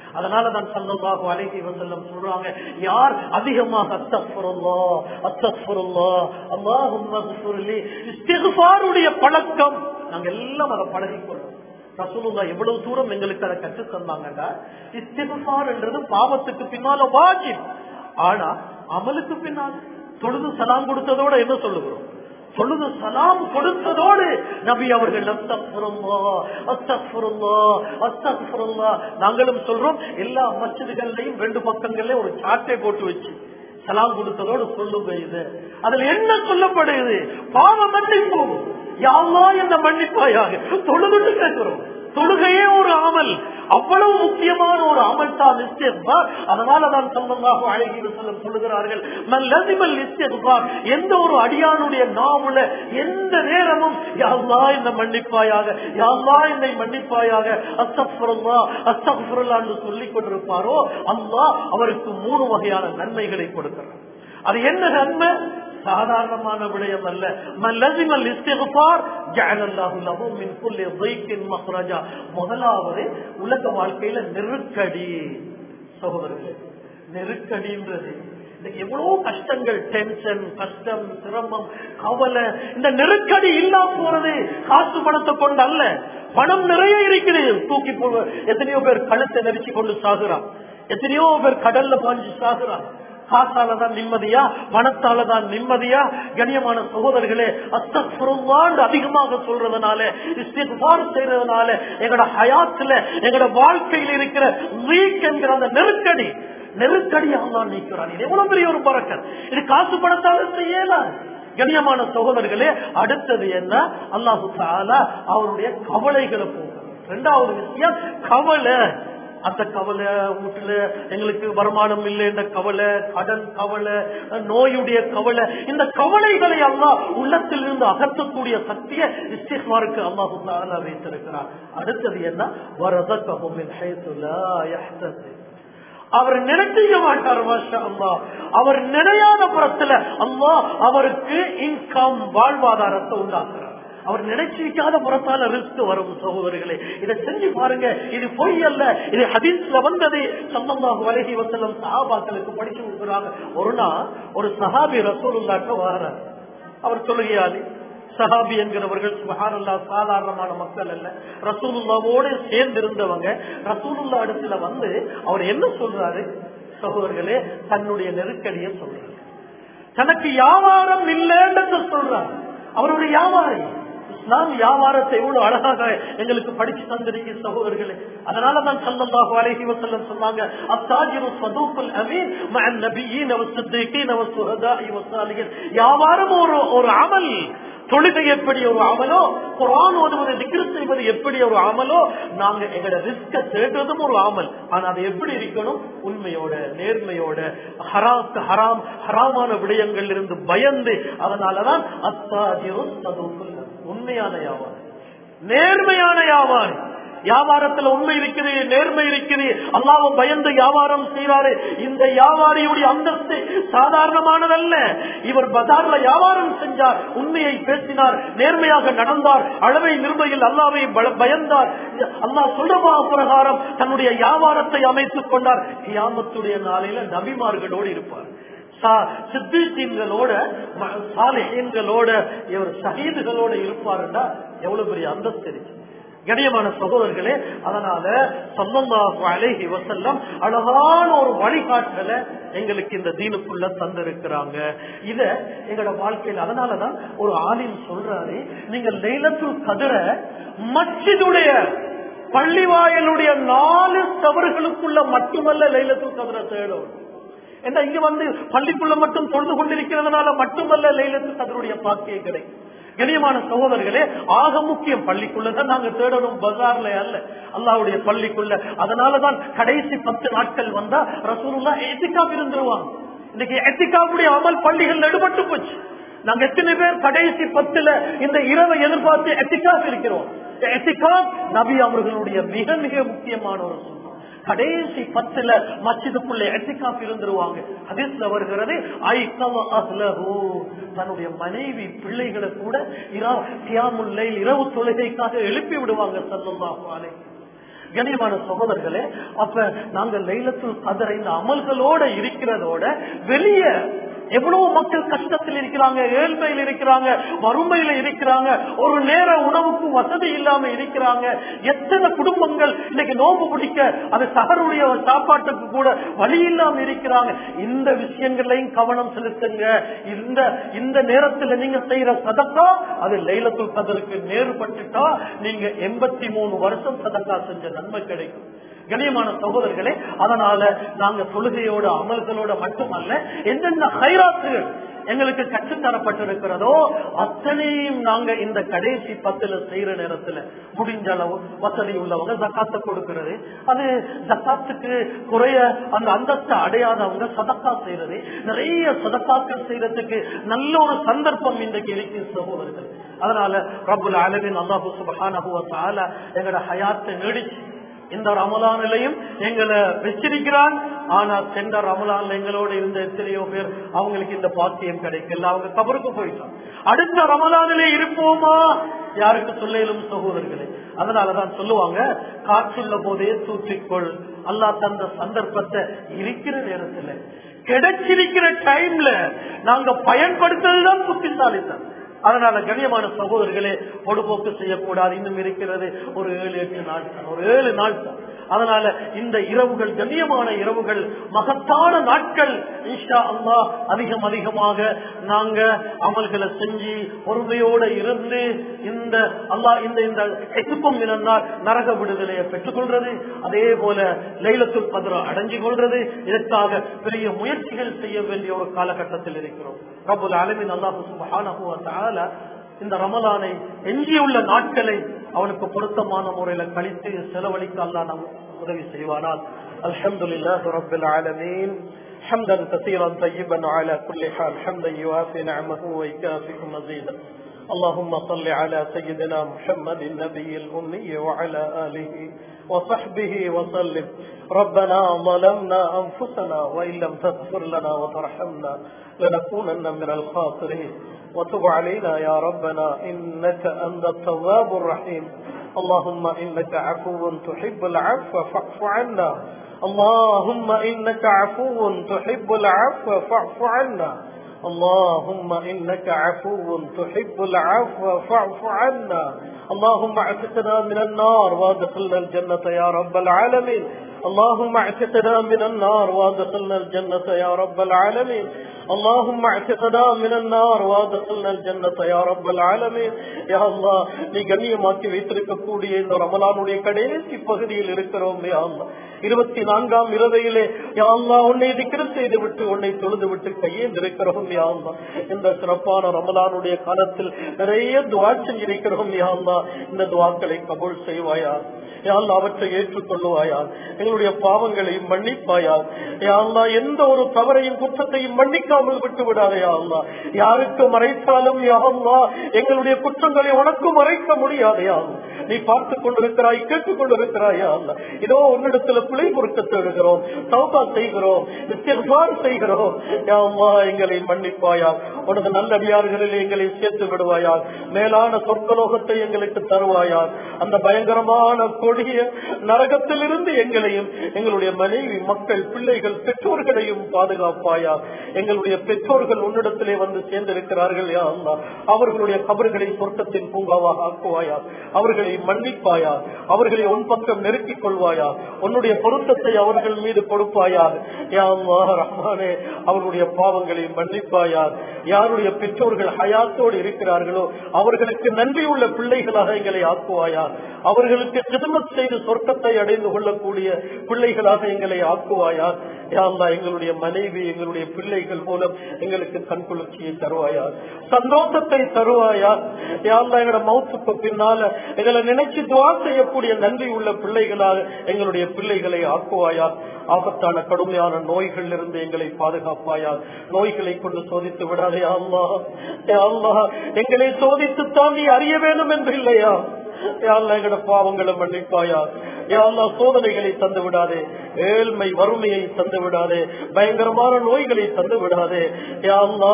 அதனால தான் சல்லல்லாஹு அலைஹி வஸல்லம் சொல்றாங்க யார் அதிகமாக அத்தஃபுருல்லா அத்தஃபுருல்லா அல்லாஹும்ம ஃபிர்லி இஸ்திக்ஃபாருடைய பழக்கம் நாங்க எல்லாம் அதை பழகிக்கொள்ளும் ரசூலுல்லா எவ்வளவு தூரம் எங்களுக்கு அதை கற்று தந்தாங்கன்னா இஸ்திகுபார் என்றது பாவத்துக்கு பின்னால வாஜிப் ஆனா அமலுக்கு பின்னால் தொழுது சலாம் கொடுத்ததோட என்ன சொல்லுகிறோம் தொழுது சலாம் கொடுத்ததோடு நபி அவர்கள் அஸ்தக்ஃபிருல்லா, அஸ்தக்ஃபிருல்லா, அஸ்தக்ஃபிருல்லா. நாங்களும் சொல்றோம் எல்லா மஸ்ஜிதுகள்லையும் ரெண்டு பக்கங்கள்லயும் ஒரு சாட்டை போட்டு வச்சு சலாம் கொடுத்ததோடு சொல்லுங்க இது அதுல என்ன சொல்லப்படுது பாவ மன்னிப்பு யாவா என்ன மன்னிப்பாயாக தொழுதுட்டு கேட்கிறோம் தொழுகையே ஒரு அமல் அவ்வளவு முக்கியமான ஒரு அமல் தான் இஸ்திக்பார் அதனால தான் சொல்லமாக அழகி செல்லம் சொல்லுகிறார்கள் மல்லதிமல் இஸ்திக்பார் எந்த ஒரு அடியானுடைய நாவுல எந்த நேரமும் யாவா என்ன மன்னிப்பாயாக யாவா என்னை மன்னிப்பாயாக அஸ்தக்ஃபிருல்லா அஸ்தக்ஃபிருல்லா என்று சொல்லிக் கொண்டிருப்பாரோ அல்லாஹ் அவருக்கு மூணு வகையான நன்மைகளை கொடுக்கிறார் அது என்ன நன்மை சாதாரணமான விடயம் அல்ல மல்லசிமல் இஸ்திகுபார் ஜஅலல்லாஹு லஹு மின் குல்லி ضيقٍ மக்ரஜா முதலாவது உலக வாழ்க்கையில நெருக்கடி சகோதரர்களே நெருக்கடின்றது இன்னைக்கு எவ்வளவு கஷ்டங்கள் டென்ஷன் கஷ்டம் சிரமம் கவலை இந்த நெருக்கடி இல்லாம போறது காசு பணத்தை கொண்டு அல்ல பணம் நிறைய இருக்குது தூக்கி போ எத்தனையோ பேர் கழுத்தை நெரிச்சு கொண்டு சாகுறான் எத்தனையோ பேர் கடல்ல பாஞ்சு சாகுறான் காசால தான் நிம்மதியா பணத்தால தான் நிம்மதியா கண்ணியமான சகோதரர்களே அஸ்தகுருவாண்டு அதிகமாக சொல்றதுனால இஸ்திக்பார் செய்யறதுனால எங்களோட ஹயாத்துல எங்களோட வாழ்க்கையில் இருக்கிற வீக் என்கிற அந்த நெருக்கடி நெருக்கடி அல்லாஹ் நீக்கிறான் இது எவ்வளவு பெரிய ஒரு பறக்கன் இது காசு பணத்தால செய்யலாம் கண்ணியமான சகோதரர்களே அடுத்தது என்ன அல்லாஹு தாலா அவருடைய கவலைகளை போகும் ரெண்டாவது விஷயம் கவலை அந்த கவலை வீட்டுல எங்களுக்கு வருமானம் இல்லை என்ற கவலை கடன் கவலை நோயுடைய கவலை இந்த கவலைகளை அல்லாஹ் உள்ளத்தில் இருந்து அகற்றக்கூடிய சக்தியை இஸ்திஃபாருக்கு அல்லாஹு தாலா வைத்திருக்கிறார் அடுத்தது என்ன வரதகவும் அவர் நினைச்சிக்க மாட்டார் மாஷா அல்லாஹ் அவர் நினையாத புறத்துல அல்லாஹ் அவருக்கு இன்கம் வாழ்வாதாரத்தை உண்டாக்குறார் அவர் நினைச்சிருக்காத புறத்தால ரிஸ்க் வரும் சகோதரர்களே இதை செஞ்சு பாருங்க இது பொய் அல்ல இது ஹதீஸ்ல வந்தது சம்பந்தாக வலகி வசலம் சஹாபாக்களுக்கு படிச்சு கொடுக்குறாங்க ஒரு நாள் ஒரு சஹாபி ரசூலுல்லாட்ட வரார் அவர் சொல்லுகையாளி சஹாபி என்கிறவர்கள் சுபஹானல்லா சாதாரணமான மக்கள் அல்ல ரசூலுல்லாவோடு சேர்ந்திருந்தவங்க ரசூலுல்லா இடத்துல வந்து அவர் என்ன சொல்றாரு சகோதரர்களே தன்னுடைய நெருக்கடியை சொல்றாரு தனக்கு வியாபாரம் இல்லைன்னு சொல்றாரு அவருடைய வியாபாரி இஸ்லாம் வியாபாரத்தை எவ்வளவு அழகாக எங்களுக்கு படிச்சு தந்திருக்க சகோதரர்களே அதனாலதான் சல்லல்லாஹு அலைஹி வஸல்லம் சொன்னாங்க அத்தாஜிரு சதூக்குல் அமீன் மஅன் நபியீன வஸ்ஸித்தீகீன வஸ்ஸுஹதாஇ வஸ்ஸாலிஹீன் வியாபாரம் ஒரு ஒரு அமல் தொழுகை எப்படி ஒரு அமலோ குரான் ஓதுவது திக்ரு செய்வது எப்படி ஒரு அமலோ நாங்க எங்களோட ரிஸ்க தேடுறதும் ஒரு அமல் ஆனா அது எப்படி இருக்கணும் உண்மையோட நேர்மையோட ஹராத்து ஹராம் ஹராமான விடயங்கள் இருந்து பயந்து அதனாலதான் அத்தாஜிரும் சதுக்குல் உண்மையான வியாபாரம் நேர்மையான வியாபாரம் வியாபாரத்துல உண்மை இருக்குது நேர்மை இருக்குது அல்லாவ பயந்து வியாபாரம் செய்யறாரு இந்த வியாபாரியுடைய அந்தஸ்து சாதாரணமானதல்ல இவர் பஜார்ல வியாபாரம் செஞ்சார் உண்மையை பேசினார் நேர்மையாக நடந்தார் அளவை நிர்மையில் அல்லாவை பயந்தார் அல்லாஹ் சொல்றமா பிரகாரம் தன்னுடைய வியாபாரத்தை அமைத்துக் கொண்டார் கியாமத்துடைய நாளையில நபிமார்களோடு இருப்பார் சித்தீன்களோட சாலைகளோட இவர் ஷஹீதுகளோட இருப்பாருன்னா எவ்வளவு பெரிய அந்தஸ்து இருக்கு கணியமான சகோதரர்களே அதனால சல்லல்லாஹு அலைஹி வசல்லம் அழகான ஒரு வழிகாட்டல எங்களுக்கு இந்த தீனுக்குள்ள தந்திருக்கிறாங்க இத எங்களோட வாழ்க்கையில் அதனாலதான் ஒரு ஆலிம் சொல்றாரு நீங்க லைலத்துல் கதிர மச்சிதுடைய பள்ளிவாயலுடைய நாலு தவறுகளுக்குள்ள மட்டுமல்ல லைலத்துல் கதிர தேடும் என்ன இங்க வந்து பள்ளிக்குள்ள மட்டும் தொழுது கொண்டிருக்கிறதுனால மட்டுமல்ல லைலத்து கதருடைய பாக்கியம் கிடைக்கும் கணியமான சகோதரர்களே ஆக முக்கியம் பள்ளிக்குள்ளதான் நாங்க தேடணும் பஜார்ல அல்ல அல்லாவுடைய பள்ளிக்குள்ள அதனாலதான் கடைசி பத்து நாட்கள் வந்தா ரசூலுல்லா எத்திக்காப் இருந்துருவாங்க இன்னைக்கு எத்திக்காவுடைய அமல் பள்ளிகள் நடுபட்டு போச்சு நாங்க எத்தனை பேர் கடைசி பத்துல இந்த இரவை எதிர்பார்த்து எத்திக்காப் இருக்கிறோம் எத்திகாப் நபி அவர்களுடைய மிக மிக முக்கியமான ஒரு சொல் கடைசி பத்துல மச்சிதுக்குள்ள எட்டிக்காப் இருந்துருவாங்க ஹதீஸ்ல வருகிறது தன்னுடைய மனைவி பிள்ளைகளை கூட கியாமுல்லை இரவு தொழுகைக்காக எழுப்பி விடுவாங்க சல்லல்லாஹு அலைஹி கனிமான சகோதரர்களே அப்ப நாங்க லைலத்துல் கதரை இந்த அமல்களோட இருக்கிறதோட வெளியே எவ்வளவு மக்கள் கஷ்டத்தில் இருக்கிறாங்க ஏழ்மையில் இருக்கிறாங்க வறுமையில இருக்கிறாங்க ஒரு நேர உணவுக்கு வசதி இல்லாம இருக்கிறாங்க எத்தனை குடும்பங்கள் இன்னைக்கு நோம்பு பிடிக்க அது சகருடைய சாப்பாட்டுக்கு கூட வழி இல்லாம இருக்கிறாங்க இந்த விஷயங்களையும் கவனம் செலுத்துங்க இந்த இந்த நேரத்துல நீங்க செய்யற சதக்கா அது லைலத்துல் கதருக்கு நேருபட்டுட்டா நீங்க எண்பத்தி மூணு வருஷம் சதக்கா செஞ்ச நன்மை கிடைக்கும் கண்ணியமான சகோதரர்களே அதனால நாங்க தொழுகையோட அமல்களோட மட்டுமல்ல என்னென்ன ஹைராத்துகள் எங்களுக்கு கற்றுத்தரப்பட்டிருக்கிறதோ அத்தனையும் நாங்க இந்த கடைசி பத்துல செய்யற நேரத்துல முடிஞ்ச அளவு வசதி உள்ளவங்க ஜக்காத்தை கொடுக்கிறது அது ஜக்காத்துக்கு குறைய அந்த அந்தஸ்தை அடையாதவங்க சதக்கா செய்யறது நிறைய சதக்காக்கள் செய்யறதுக்கு நல்ல ஒரு சந்தர்ப்பம் இன்றைக்கு இருக்கு சகோதரர்கள் அதனால ரபுல் அலவின் அல்லாஹு சுபஹானஹு வ தஆலா எங்களோட ஹயாத்தை நீடிச்சு இந்த ரமலானிலையும் எங்களை வச்சிருக்கிறான் ஆனா சென்ற ரமலான்ல எங்களோட இருந்த எத்தனையோ பேர் அவங்களுக்கு இந்த பாக்கியம் கிடைக்கல அவங்க கபருக்கு போயிட்டோம் அடுத்த ரமலானிலே இருப்போமா யாருக்கு சொல்லும் சகோதரர்களே அதனாலதான் சொல்லுவாங்க காற்றுள்ள போதே தூற்றிக்கொள் அல்லாஹ் தந்த சந்தர்ப்பத்தை இருக்கிற நேரத்துல கிடைச்சிருக்கிற டைம்ல நாங்க பயன்படுத்துறதுதான் புத்திசாலித்தனம் அதனால கண்ணியமான சகோதரர்களே பொடுபோக்கு செய்யக்கூடாது இன்னும் இருக்கிறது ஒரு ஏழு எட்டு நாள் தான் ஒரு ஏழு நாள் தான் அதனால இந்த இரவுகள் கண்ணியமான இரவுகள் மகத்தான நாட்கள் இன்ஷா அல்லா அதிகம் அதிகமாக நாங்க அமல்களை செஞ்சு பொறுமையோட இருந்து இந்த அல்லா இந்த இந்த எட்டுக்கும் இனந்தால் நரக விடுதலையை பெற்றுக்கொள்றது அதே போல லைலத்துல் கதிர அடைஞ்சு கொள்றது இதற்காக பெரிய முயற்சிகள் செய்ய வேண்டிய ஒரு காலகட்டத்தில் இருக்கிறோம் ரபுல் அலமின் அல்லாஹு சுபஹானஹு வ தஆலா இந்த ரமலானை எஞ்சியுள்ள நாட்களை அவனுக்கு பொருத்தமான முறையில கழித்து செலவழிக்க அல்லா நம் உதவி செய்வானால் அல்ஹம்துலில்லாஹி ரப்பில் ஆலமீன் حمدا كثيرا طيبا على كل حال حمدا يوافي نعمه ويكافئ مزيدا اللهم صل على سيدنا محمد النبي الأمي وعلى آله وصحبه وسلم ربنا ظلمنا أنفسنا وإن لم تغفر لنا وترحمنا لنكونن من الخاسرين وتب علينا يا ربنا إنك أنت التواب الرحيم اللهم إنك عفو تحب العفو فاعف عنا اللهم إنك عفو تحب العفو فاعف عنا اللهم إنك عفو تحب العفو فاعف عنا اللهم اعتقنا من النار وادخلنا الجنة يا رب العالمين اللهم اعتقنا من النار وادخلنا الجنة يا رب العالمين اللهم اعتقنا من النار وادخلنا الجنة يا رب العالمين يا الله நீ கண்ணியமாக்கி வைத்திருக்கக்கூடிய இந்த ரமலானுடைய கடைசி பகுதியில் இருக்கிறோம் யா அல்லா இருபத்தி நான்காம் இரவையிலே யா அல்லா உன்னை திக்கிரம் செய்து விட்டு உன்னை தொழுது விட்டு கையேந்திருக்கிறோம் யா அல்லா இந்த சிறப்பான ரமலானுடைய காலத்தில் நிறைய துவா செஞ்சிருக்கிறோம் யா அல்லா இந்த துவாக்களை கபூல் செய்வாயா யாழ்லா அவற்றை ஏற்றுக்கொள்ளுவாயா எங்களுடைய பாவங்களை மன்னிப்பாயா யாழ்லா எந்த ஒரு தவறையும் குற்றத்தையும் மன்னிக்காமல் விட்டு விடாதையா அல்லா யாருக்கு மறைத்தாலும் யாழ்லா எங்களுடைய குற்றங்களை உனக்கு மறைக்க முடியாதையா நீ பார்த்து கொண்டிருக்கிறாய் கேட்டுக் கொண்டிருக்கிறாயா அல்ல இதோ உன்னிடத்துல பிழை பொறுக்க தேடுகிறோம் சௌபா செய்கிறோம் இஸ்திக்பார் செய்கிறோம் யாம்மா எங்களை மன்னிப்பாயா உனது நல்லடியார்களில் எங்களை சேர்த்து விடுவாயா மேலான சொற்கலோகத்தை எங்களுக்கு தருவாயா அந்த பயங்கரமான கொடிய நரகத்திலிருந்து எங்களையும் எங்களுடைய மனைவி மக்கள் பிள்ளைகள் பெற்றோர்களையும் பாதுகாப்பாயா எங்களுடைய பெற்றோர்கள் உன்னிடத்திலே வந்து சேர்ந்திருக்கிறார்கள் யா அல்லா அவர்களுடைய கபர்களை சொர்க்கத்தின் பூங்காவாக ஆக்குவாயா அவர்களை மன்னிப்பாயா அவர்களை உன் பக்கம் நெருக்கிக் கொள்வாயா உன்னுடைய பொருத்தத்தை அவர்கள் மீது கொடுப்பாயா யா அல்லா ரஹ்மானே அவர்களுடைய பாவங்களை மன்னிப்பாயா யாருடைய பெற்றோர்கள் ஹயாத்தோடு இருக்கிறார்களோ அவர்களுக்கு நன்றியுள்ள பிள்ளைகளாக எங்களை ஆக்குவாயா அவர்களுக்கு திருமத் செய்து சொர்க்கத்தை அடைந்து கொள்ளக்கூடிய பிள்ளைகளாக எங்களை ஆக்குவாயா யாழ்லா எங்களுடைய மனைவி எங்களுடைய பிள்ளைகள் மூலம் எங்களுக்கு கண்குளிர்ச்சியை தருவாயா சந்தோஷத்தை தருவாயா யாழ்லா எங்களோட மௌத்துக்கு பின்னால எங்களை நினைச்சு துவா செய்யக்கூடிய நன்றி உள்ள பிள்ளைகளாக எங்களுடைய பிள்ளைகளை ஆக்குவாயா ஆபத்தான கடுமையான நோய்கள் இருந்து எங்களை பாதுகாப்பாயா நோய்களை கொண்டு சோதித்து விடாதே அம்மா அம்மா எங்களை சோதித்து தாண்டி அறிய வேண்டும் என்று இல்லையா யாழ்லா எங்களோட பாவங்களை மன்னிப்பாயா யாழ்லா சோதனைகளை தந்து விடாதே ஏழ்மை வறுமையை தந்து விடாதே பயங்கரமான நோய்களை தந்து விடாதே யாழ்லா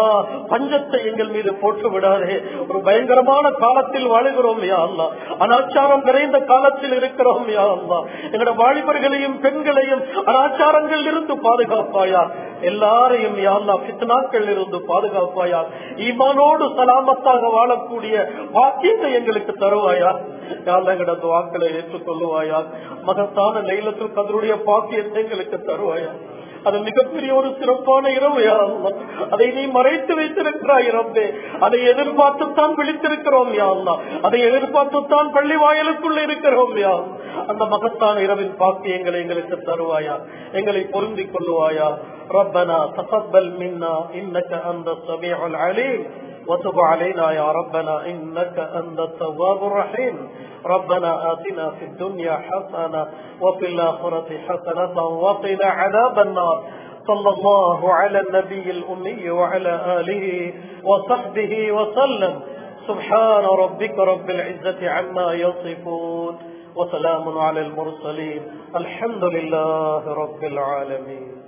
பஞ்சத்தை எங்கள் மீது போட்டு விடாதே ஒரு பயங்கரமான காலத்தில் வாழுகிறோம் யா அல்லா அனாச்சாரம் நிறைந்த காலத்தில் இருக்கிறோம் யா அல்லா எங்களோட வாலிபர்களையும் பெண்களையும் அனாச்சாரங்கள் இருந்து பாதுகாப்பாயா எல்லாரையும் யா அல்லா பித்னாக்கள் இருந்து பாதுகாப்பாயா ஈமானோடு சலாமத்தாக வாழக்கூடிய வாக்கியத்தை எங்களுக்கு தருவாயா யாழ்லா எங்களோட துவாக்களை ஏற்றுக்கொள்ளுவாயா மகத்தான லைலத்தில் கதருடைய பாக்கியத்தை எங்களுக்கு தருவாயா அது மிகப்பெரிய ஒரு சிறப்பான இரவு யா அல்லாஹ். அதை நீ மறைத்து வைத்திருக்கிறாய் ரப்பே அதை எதிர்பார்த்துத்தான் விழித்திருக்கிறோம் யா அல்லாஹ். அதை எதிர்பார்த்துத்தான் பள்ளி வாயலுக்குள்ள இருக்கிறோம் யா அந்த மகத்தான இரவின் பாக்கியங்களை எங்களுக்கு தருவாயா எங்களை பொருந்திக் கொள்ளுவாயா ربنا تقبل منا انك انت السميع العليم وتب علينا يا ربنا انك انت التواب الرحيم ربنا آتنا في الدنيا حسنة وفي الآخرة حسنة وقنا عذاب النار صلى الله على النبي الأمي وعلى آله وصحبه وسلم سبحان ربك رب العزة عما يصفون وسلام على المرسلين الحمد لله رب العالمين